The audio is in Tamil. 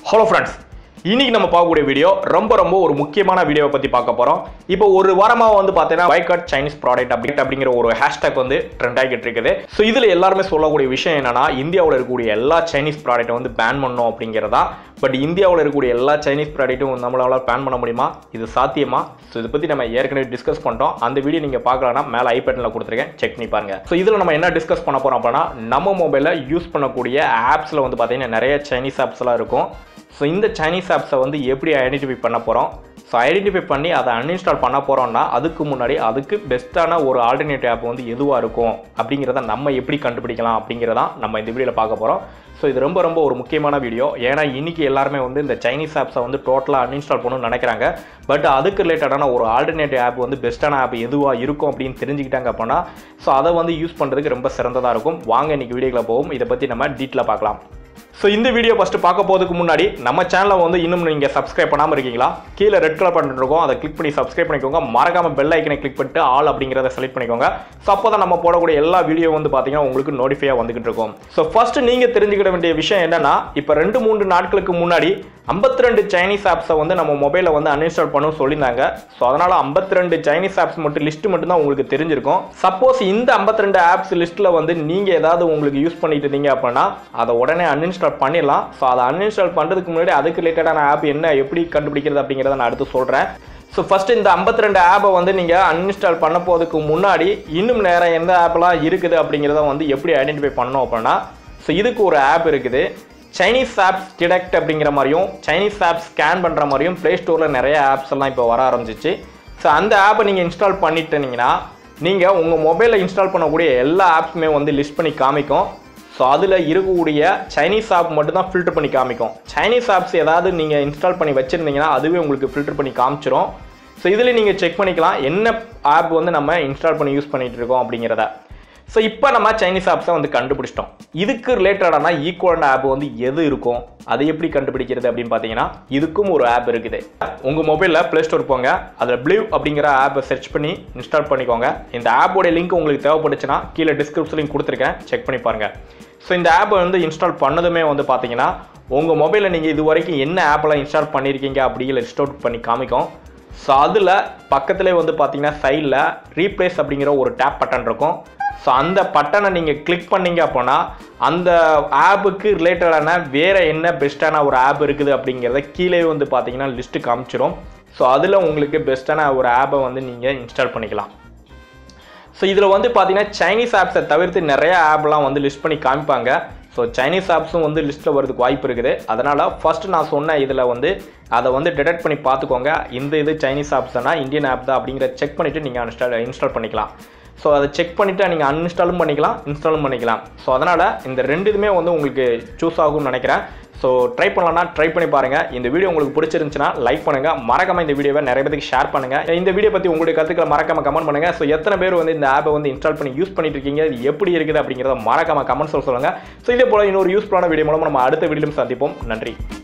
ஹலோ ஃப்ரெண்ட்ஸ் இன்னைக்கு நம்ம பார்க்கக்கூடிய வீடியோ ரொம்ப ரொம்ப ஒரு முக்கியமான வீடியோவை பற்றி பார்க்க போகிறோம் இப்போ ஒரு வாரமாக வந்து பார்த்தீங்கன்னா பைகாட் சைனீஸ் ப்ராடக்ட் அப்படி அப்படிங்கிற ஒரு ஹேஷ்டேக் வந்து ட்ரெண்ட் ஆகிட்டு இருக்குது ஸோ இதில் எல்லாருமே சொல்லக்கூடிய விஷயம் என்னன்னா இந்தியாவில் இருக்கக்கூடிய எல்லா சைனீஸ் ப்ராடக்ட்டை வந்து பேன் பண்ணணும் அப்படிங்கிறதா பட் இந்தியாவில் இருக்கக்கூடிய எல்லா சைனீஸ் ப்ராடக்ட்டும் நம்மளால பேன் பண்ண முடியுமா இது சாத்தியமா ஸோ இதை பற்றி நம்ம ஏற்கனவே டிஸ்கஸ் பண்ணிட்டோம் அந்த வீடியோ நீங்கள் பார்க்கலன்னா மேலே ஐபேட்டில் கொடுத்துருக்கேன் செக் பண்ணி பாருங்க ஸோ இதில் நம்ம என்ன டிஸ்கஸ் பண்ண போகிறோம் அப்படின்னா நம்ம மொபைலில் யூஸ் பண்ணக்கூடிய ஆப்ஸில் வந்து பார்த்தீங்கன்னா நிறைய சைனீஸ் ஆப்ஸ்லாம் இருக்கும் ஸோ இந்த சைனீஸ் ஆப்ஸை வந்து எப்படி ஐடென்டிஃபை பண்ண போகிறோம் ஸோ ஐடென்டிஃபை பண்ணி அதை அன்இன்ஸ்டால் பண்ண போகிறோம்னா அதுக்கு முன்னாடி அதுக்கு பெஸ்ட்டான ஒரு ஆல்டர்னேட்டிவ் ஆப் வந்து எதுவாக இருக்கும் அப்படிங்கிறத நம்ம எப்படி கண்டுபிடிக்கலாம் அப்படிங்கிறதான் நம்ம இந்த வீடியோவில் பார்க்க போகிறோம் ஸோ இது ரொம்ப ரொம்ப ஒரு முக்கியமான வீடியோ ஏன்னா இன்னைக்கு எல்லாருமே வந்து இந்த சைனீஸ் ஆப்ஸை வந்து டோட்டலாக அன்இன்ஸ்டால் பண்ணணும்னு நினைக்கிறாங்க பட் அதுக்கு ரிலேட்டடான ஒரு ஆல்டர்னேட்டிவ் ஆப் வந்து பெஸ்ட்டான ஆப் எதுவாக இருக்கும் அப்படின்னு தெரிஞ்சுக்கிட்டாங்க அப்படின்னா ஸோ அதை வந்து யூஸ் பண்ணுறதுக்கு ரொம்ப சிறந்ததாக இருக்கும் வாங்க இன்னைக்கு வீடியோக்குள்ள போவோம் இதை பற்றி நம்ம டீட்டெயிலாக பார்க்கலாம் ஸோ இந்த வீடியோ ஃபஸ்ட்டு பார்க்க போகிறதுக்கு முன்னாடி நம்ம சேனலை வந்து இன்னும் நீங்கள் சப்ஸ்கிரைப் பண்ணாமல் இருக்கீங்களா கீழே ரெட் கலர் பட்டன் இருக்கும் அதை கிளிக் பண்ணி சப்ஸ்கிரைப் பண்ணிக்கோங்க மறக்காம பெல் ஐக்கனை கிளிக் பண்ணிட்டு ஆல் அப்படிங்கிறத செலக்ட் பண்ணிக்கோங்க ஸோ அப்போ தான் நம்ம போடக்கூடிய எல்லா வீடியோ வந்து பார்த்தீங்கன்னா உங்களுக்கு நோட்டிஃபையாக வந்துகிட்டு இருக்கும் ஸோ ஃபர்ஸ்ட் நீங்கள் தெரிஞ்சுக்கிட வேண்டிய விஷயம் என்னன்னா இப்போ ரெண்டு மூன்று நாட்களுக்கு முன்னாடி 52 ரெண்டு சைனீஸ் ஆப்ஸை வந்து நம்ம மொபைலில் வந்து அன்இன்ஸ்டால் பண்ணணும்னு சொல்லியிருந்தாங்க ஸோ அதனால் 52 ரெண்டு சைனீஸ் ஆப்ஸ் மட்டும் லிஸ்ட் மட்டும் தான் உங்களுக்கு தெரிஞ்சிருக்கும் சப்போஸ் இந்த 52 ரெண்டு ஆப்ஸ் லிஸ்ட்டில் வந்து நீங்கள் ஏதாவது உங்களுக்கு யூஸ் பண்ணிட்டு இருந்தீங்க அப்படின்னா அதை உடனே அன்இன்ஸ்டால் பண்ணிடலாம் ஸோ அதை அன்இன்ஸ்டால் பண்ணுறதுக்கு முன்னாடி அதுக்கு ரிலேட்டடான ஆப் என்ன எப்படி கண்டுபிடிக்கிறது அப்படிங்கிறத நான் அடுத்து சொல்கிறேன் ஸோ ஃபஸ்ட்டு இந்த 52 ரெண்டு ஆப்பை வந்து நீங்கள் அன்இன்ஸ்டால் பண்ண போகிறதுக்கு முன்னாடி இன்னும் நேரம் எந்த ஆப்லாம் இருக்குது அப்படிங்கிறத வந்து எப்படி ஐடென்டிஃபை பண்ணணும் அப்படின்னா ஸோ இதுக்கு ஒரு ஆப் இருக்குது சைனீஸ் ஆப்ஸ் டிடெக்ட் அப்படிங்கிற மாதிரியும் சைனீஸ் ஆப்ஸ் ஸ்கேன் பண்ணுற மாதிரியும் ப்ளே ஸ்டோரில் நிறைய ஆப்ஸ் எல்லாம் இப்போ வர ஆரம்பிச்சிச்சு ஸோ அந்த ஆப்பை நீங்கள் இன்ஸ்டால் பண்ணிட்டீங்கன்னா நீங்கள் உங்கள் மொபைலில் இன்ஸ்டால் பண்ணக்கூடிய எல்லா ஆப்ஸுமே வந்து லிஸ்ட் பண்ணி காமிக்கும் ஸோ அதில் இருக்கக்கூடிய சைனீஸ் ஆப் மட்டும் தான் ஃபில்டர் பண்ணி காமிக்கும் சைனீஸ் ஆப்ஸ் ஏதாவது நீங்கள் இன்ஸ்டால் பண்ணி வச்சுருந்தீங்கன்னா அதுவே உங்களுக்கு ஃபில்டர் பண்ணி காமிச்சிரும் ஸோ இதில் நீங்கள் செக் பண்ணிக்கலாம் என்ன ஆப் வந்து நம்ம இன்ஸ்டால் பண்ணி யூஸ் பண்ணிகிட்டு இருக்கோம் அப்படிங்கிறத ஸோ இப்போ நம்ம சைனீஸ் ஆப்ஸை வந்து கண்டுபிடிச்சிட்டோம் இதுக்கு ரிலேட்டடான ஈக்குவலான ஆப் வந்து எது இருக்கும் அதை எப்படி கண்டுபிடிக்கிறது அப்படின்னு பார்த்தீங்கன்னா இதுக்கும் ஒரு ஆப் இருக்குது உங்கள் மொபைலில் ப்ளே ஸ்டோர் போங்க அதில் ப்ளூ அப்படிங்கிற ஆப்பை சர்ச் பண்ணி இன்ஸ்டால் பண்ணிக்கோங்க இந்த ஆப்போட லிங்க் உங்களுக்கு தேவைப்பட்டுச்சுன்னா கீழே டிஸ்கிரிப்ஷன்லையும் கொடுத்துருக்கேன் செக் பண்ணி பாருங்கள் ஸோ இந்த ஆப்பை வந்து இன்ஸ்டால் பண்ணதுமே வந்து பார்த்தீங்கன்னா உங்கள் மொபைலில் நீங்கள் இது வரைக்கும் என்ன ஆப்பெல்லாம் இன்ஸ்டால் பண்ணியிருக்கீங்க அப்படிங்கிற லிஸ்ட் அவுட் பண்ணி காமிக்கும் ஸோ அதில் பக்கத்துலேயே வந்து பார்த்தீங்கன்னா சைடில் ரீப்ளேஸ் அப்படிங்கிற ஒரு டேப் பட்டன் இருக்கும் ஸோ அந்த பட்டனை நீங்கள் கிளிக் பண்ணீங்க அப்படின்னா அந்த ஆப்புக்கு ரிலேட்டடான வேறு என்ன பெஸ்ட்டான ஒரு ஆப் இருக்குது அப்படிங்கிறத கீழே வந்து பார்த்தீங்கன்னா லிஸ்ட்டு காமிச்சிரும் ஸோ அதில் உங்களுக்கு பெஸ்ட்டான ஒரு ஆப்பை வந்து நீங்கள் இன்ஸ்டால் பண்ணிக்கலாம் ஸோ இதில் வந்து பார்த்தீங்கன்னா சைனீஸ் ஆப்ஸை தவிர்த்து நிறைய ஆப்லாம் வந்து லிஸ்ட் பண்ணி காமிப்பாங்க ஸோ சைனீஸ் ஆப்ஸும் வந்து லிஸ்ட்டில் வரதுக்கு வாய்ப்பு இருக்குது அதனால் ஃபர்ஸ்ட் நான் சொன்ன இதில் வந்து அதை வந்து டிடெக்ட் பண்ணி பார்த்துக்கோங்க இந்த இது சைனீஸ் ஆப்ஸ்னா இந்தியன் ஆப் தான் அப்படிங்கிற செக் பண்ணிவிட்டு நீங்கள் இன்ஸ்டால் இன்ஸ்டால் பண்ணிக்கலாம் ஸோ அதை செக் பண்ணிவிட்டு நீங்கள் அன்இன்ஸ்டாலும் பண்ணிக்கலாம் இன்ஸ்டாலும் பண்ணிக்கலாம் ஸோ அதனால் இந்த ரெண்டு இதுமே வந்து உங்களுக்கு சூஸ் ஆகும்னு நினைக்கிறேன் ஸோ ட்ரை பண்ணலாம்னா ட்ரை பண்ணி பாருங்கள் இந்த வீடியோ உங்களுக்கு பிடிச்சிருந்துச்சுன்னா லைக் பண்ணுங்கள் மறக்காம இந்த வீடியோவை நிறைய பேருக்கு ஷேர் பண்ணுங்கள் இந்த வீடியோ பற்றி உங்களுடைய கருத்துக்களை மறக்காம கமெண்ட் பண்ணுங்கள் ஸோ எத்தனை பேர் வந்து இந்த ஆப்பை வந்து இன்ஸ்டால் பண்ணி யூஸ் பண்ணிட்டு இருக்கீங்க இது எப்படி இருக்குது அப்படிங்கிறத மறக்காம கமெண்ட்ஸ் சொல்லுங்கள் ஸோ இதே போல் இன்னொரு யூஸ்ஃபுல்லான வீடியோ மூலமாக நம்ம அடுத்த வீடியோலும் சந்திப்போம் நன்றி